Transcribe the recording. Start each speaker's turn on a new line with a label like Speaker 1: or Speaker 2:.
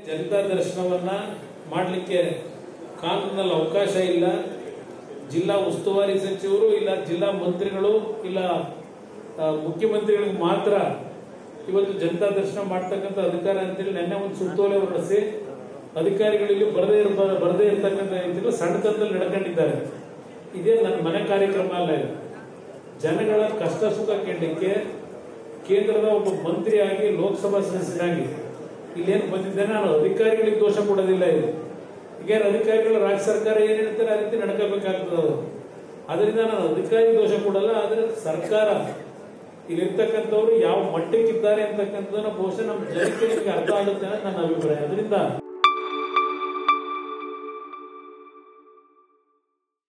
Speaker 1: ಜನತಾ ದರ್ಶನವನ್ನ ಮಾಡಲಿಕ್ಕೆ ಕಾನೂನಲ್ಲಿ ಅವಕಾಶ ಇಲ್ಲ ಜಿಲ್ಲಾ ಉಸ್ತುವಾರಿ ಸಚಿವರು ಇಲ್ಲ ಜಿಲ್ಲಾ ಮಂತ್ರಿಗಳು ಇಲ್ಲ ಆ, ಮುಖ್ಯಮಂತ್ರಿಗಳಿಗೆ ಮಾತ್ರ ಇವತ್ತು ಜನತಾ ದರ್ಶನ ಮಾಡ್ತಕ್ಕಂಥ ಅಧಿಕಾರ ಅಂತೇಳಿ ನಿನ್ನೆ ಒಂದು ಸುತ್ತೋಲೆ ಹೊರಡಿಸಿ ಅಧಿಕಾರಿಗಳಿಗೆ ಬರದೇ ಇರ ಬರದೇ ಇರತಕ್ಕಂಥ ರೀತಿಯಲ್ಲಿ ಸಣ್ಣತನದಲ್ಲಿ ನಡ್ಕೊಂಡಿದ್ದಾರೆ ಇದೇ ನನ್ನ ಮನೆ ಕಾರ್ಯಕ್ರಮ ಅಲ್ಲ ಇದು ಜನಗಳ ಕಷ್ಟ ಸುಖ ಕೇಳಲಿಕ್ಕೆ ಕೇಂದ್ರದ ಒಬ್ಬ ಮಂತ್ರಿಯಾಗಿ ಲೋಕಸಭಾ ಸದಸ್ಯನಾಗಿ ಇಲ್ಲೇನು ಬಂದಿದ್ದೆ ನಾನು ಅಧಿಕಾರಿಗಳಿಗೆ ದೋಷ ಕೊಡೋದಿಲ್ಲ ಇದು ಈಗ ಅಧಿಕಾರಿಗಳು ರಾಜ್ಯ ಸರ್ಕಾರ ಏನ್ ಹೇಳ್ತಾರೆ ಆ ರೀತಿ ನಡ್ಕೋಬೇಕಾಗ್ತದೆ ಅವರು ಅದರಿಂದ ನಾನು ಅಧಿಕಾರಿ ದೋಷ ಕೊಡಲ್ಲ ಆದ್ರೆ ಸರ್ಕಾರ ಇಲ್ಲಿರ್ತಕ್ಕಂಥವ್ರು ಯಾವ ಮಟ್ಟಕ್ಕಿದ್ದಾರೆ ಅಂತಕ್ಕಂಥದ್ದನ್ನ ಬಹುಶಃ ನಮ್ಮ ಜನತೆಗೆ ಅರ್ಥ ಆಗುತ್ತೆ ಅನ್ನೋದು ನನ್ನ ಅಭಿಪ್ರಾಯ ಅದರಿಂದ